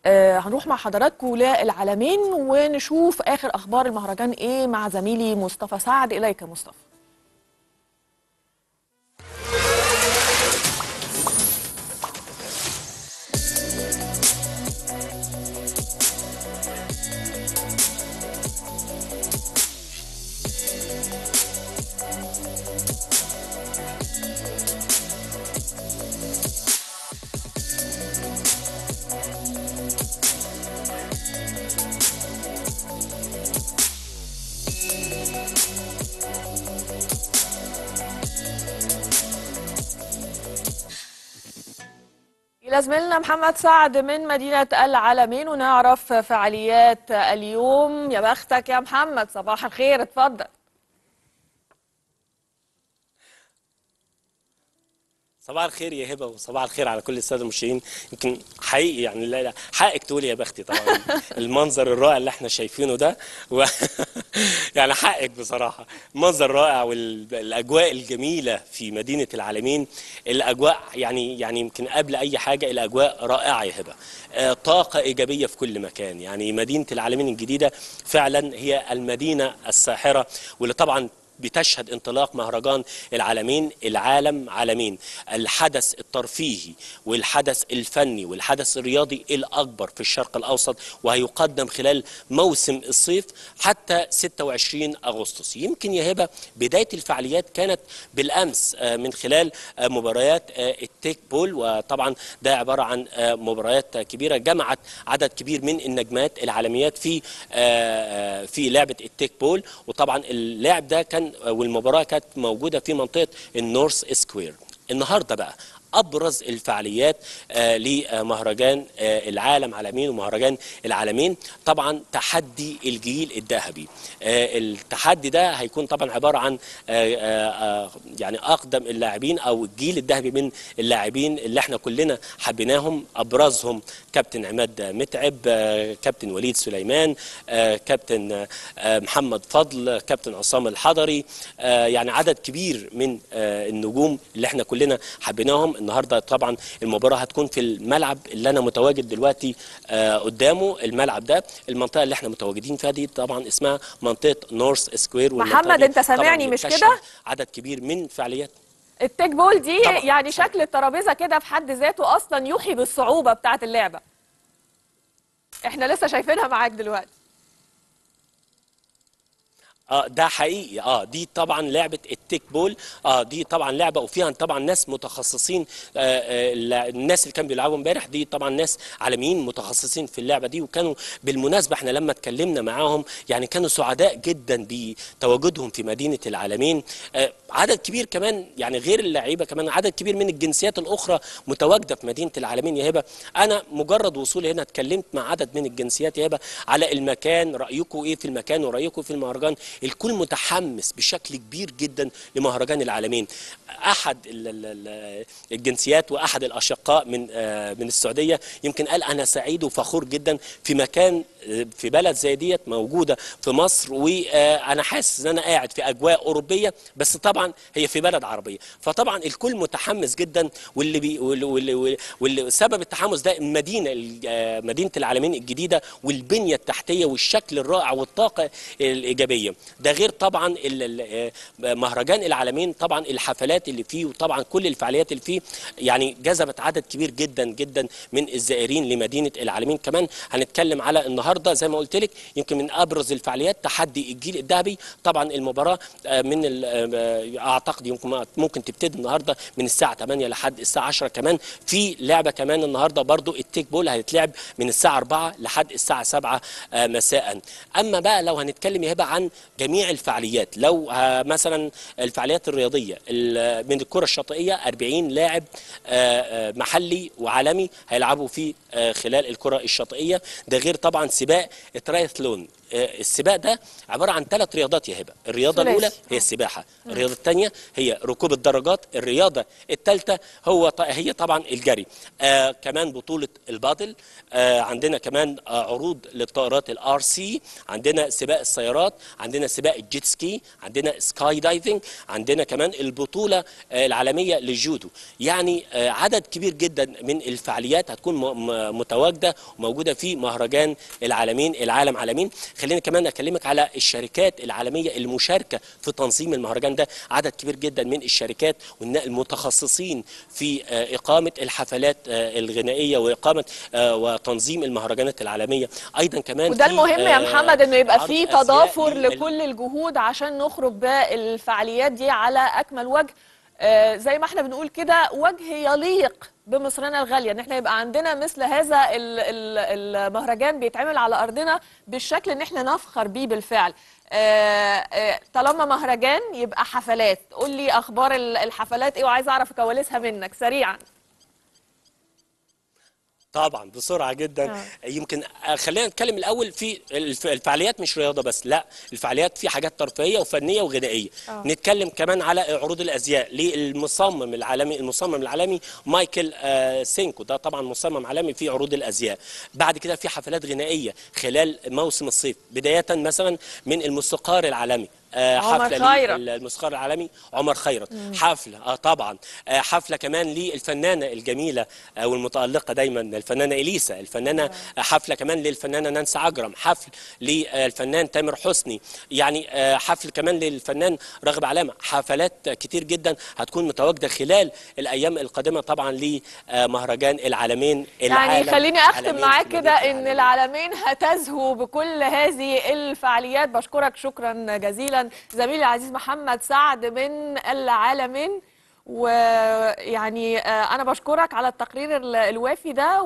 آه هنروح مع حضراتكم للعالمين ونشوف اخر اخبار المهرجان ايه مع زميلي مصطفى سعد اليك يا مصطفى إلى زميلنا محمد سعد من مدينة العالمين ونعرف فعاليات اليوم يا بختك يا محمد صباح الخير اتفضل صباح الخير يا هبه وصباح الخير على كل الساده المشاهدين يمكن حقيقي يعني لا لا حقك تقولي يا بختي طبعا المنظر الرائع اللي احنا شايفينه ده و... يعني حقك بصراحه منظر رائع والاجواء الجميله في مدينه العالمين الاجواء يعني يعني يمكن قبل اي حاجه الاجواء رائعه يا هبه آه، طاقه ايجابيه في كل مكان يعني مدينه العالمين الجديده فعلا هي المدينه الساحره واللي طبعا بتشهد انطلاق مهرجان العالمين العالم عالمين الحدث الترفيهي والحدث الفني والحدث الرياضي الأكبر في الشرق الأوسط وهيقدم خلال موسم الصيف حتى 26 أغسطس يمكن يا هبة بداية الفعاليات كانت بالأمس آه، من خلال آه، مباريات آه، التيك بول وطبعا ده عبارة عن آه، مباريات كبيرة جمعت عدد كبير من النجمات العالميات في آه، آه، في لعبة التيك بول وطبعا اللعب ده كان والمباراة كانت موجودة في منطقة النورث سكوير النهارده بقى ابرز الفعاليات آه لمهرجان آه العالم عالمين ومهرجان العالمين طبعا تحدي الجيل الذهبي آه التحدي ده هيكون طبعا عباره عن آه آه آه يعني اقدم اللاعبين او الجيل الذهبي من اللاعبين اللي احنا كلنا حبيناهم ابرزهم كابتن عماد متعب آه كابتن وليد سليمان آه كابتن آه محمد فضل كابتن عصام الحضري آه يعني عدد كبير من آه النجوم اللي احنا كلنا حبيناهم النهارده طبعا المباراه هتكون في الملعب اللي انا متواجد دلوقتي آه قدامه الملعب ده المنطقه اللي احنا متواجدين فيها دي طبعا اسمها منطقه نورث سكوير والمنطقة محمد، دي أنت سامعني طبعاً مش بتشهد كده؟ عدد كبير من فعاليات التيك بول دي طبعاً. يعني شكل الترابيزه كده في حد ذاته اصلا يوحي بالصعوبه بتاعه اللعبه احنا لسه شايفينها معاك دلوقتي اه ده حقيقي اه دي طبعا لعبه التيك بول اه دي طبعا لعبه وفيها طبعا ناس متخصصين آه آه الل- الناس اللي كانوا بيلعبوا امبارح دي طبعا ناس عالميين متخصصين في اللعبه دي وكانوا بالمناسبه احنا لما اتكلمنا معاهم يعني كانوا سعداء جدا بتواجدهم في مدينه العالمين آه عدد كبير كمان يعني غير اللعيبه كمان عدد كبير من الجنسيات الاخرى متواجده في مدينه العالمين يا هبه انا مجرد وصولي هنا اتكلمت مع عدد من الجنسيات يا هبه على المكان رايكم ايه في المكان ورايكم في المهرجان الكل متحمس بشكل كبير جدا لمهرجان العالمين احد ال- ال- ال- الجنسيات واحد الاشقاء من آه، من السعوديه يمكن قال انا سعيد وفخور جدا في مكان آه، في بلد زي ديت موجوده في مصر وانا حاسس ان انا قاعد في اجواء اوروبيه بس طبعا هي في بلد عربيه فطبعا الكل متحمس جدا واللي بي واللي, واللي, واللي سبب التحمس ده المدينه ال- آه، مدينه العالمين الجديده والبنيه التحتيه والشكل الرائع والطاقه الايجابيه ده غير طبعا ال- ال- آه، مهرجان العالمين طبعا الحفلات اللي فيه وطبعا كل الفعاليات اللي فيه يعني جذبت عدد كبير جدا جدا من الزائرين لمدينه العالمين كمان هنتكلم على النهارده زي ما قلت لك يمكن من ابرز الفعاليات تحدي الجيل الذهبي طبعا المباراه آه، من ال- آه، اعتقد يمكن ممكن تبتدي النهارده من الساعه 8 لحد الساعه 10 كمان في لعبه كمان النهارده برضو التيك بول هيتلعب من الساعه 4 لحد الساعه 7 آه، مساء اما بقى لو هنتكلم يا هبه عن جميع الفعاليات لو آه، مثلا الفعاليات الرياضيه ال- من الكره الشاطئيه 40 لاعب آه، آه، محلي وعالمي هيلعبوا في آه، خلال الكره الشاطئيه ده غير طبعا سباق الترايثلون آه، السباق ده عباره عن ثلاث رياضات يا هبه الرياضه ثلاثي. الاولى هي السباحه الرياضه الثانيه هي ركوب الدراجات الرياضه الثالثه هو ط- هي طبعا الجري آه كمان بطوله البادل آه عندنا كمان آه عروض للطائرات الار سي عندنا سباق السيارات عندنا سباق الجيت سكي عندنا سكاي دايفنج عندنا كمان البطوله آه العالميه للجودو يعني آه عدد كبير جدا من الفعاليات هتكون م- م- متواجده وموجوده في مهرجان العالمين العالم عالمين خلينا كمان اكلمك على الشركات العالميه المشاركه في تنظيم المهرجان ده عدد كبير جدا من الشركات والن- المتخصصين في آه، اقامه الحفلات آه، الغنائيه واقامه آه، وتنظيم المهرجانات العالميه ايضا كمان وده في، المهم يا آه، محمد انه يبقى عرض في أزياء تضافر لل- لكل الجهود عشان نخرج بالفعاليات دي على اكمل وجه آه، زي ما احنا بنقول كده وجه يليق بمصرنا الغاليه ان احنا يبقى عندنا مثل هذا ال- ال- المهرجان بيتعمل على ارضنا بالشكل ان احنا نفخر بيه بالفعل آه، آه، طالما مهرجان يبقى حفلات قول لي اخبار ال- الحفلات ايه وعايزه اعرف كواليسها منك سريعا طبعا بسرعه جدا آه. يمكن آه، خلينا نتكلم الاول في الف- الفعاليات مش رياضه بس لا الفعاليات في حاجات ترفيهيه وفنيه وغنائيه آه. نتكلم كمان على عروض الازياء للمصمم العالمي المصمم العالمي مايكل آه، سينكو ده طبعا مصمم عالمي في عروض الازياء بعد كده في حفلات غنائيه خلال موسم الصيف بدايه مثلا من الموسيقار العالمي آه، عمر حفله خيرت. لل- الموسيقار العالمي عمر خيرت حفله اه طبعا آه حفله كمان للفنانه الجميله آه والمتالقه دايما الفنانه اليسا الفنانه آه. حفله كمان للفنانه نانسي عجرم حفل للفنان تامر حسني يعني آه حفل كمان للفنان راغب علامه حفلات كتير جدا هتكون متواجده خلال الايام القادمه طبعا لمهرجان العالمين يعني العالم خليني اختم عالمين معاك في كده مدينة ان العالمين. العالمين هتزهو بكل هذه الفعاليات بشكرك شكرا جزيلا زميلي العزيز محمد سعد من العالمين ويعني آه، انا بشكرك على التقرير ال- الوافي ده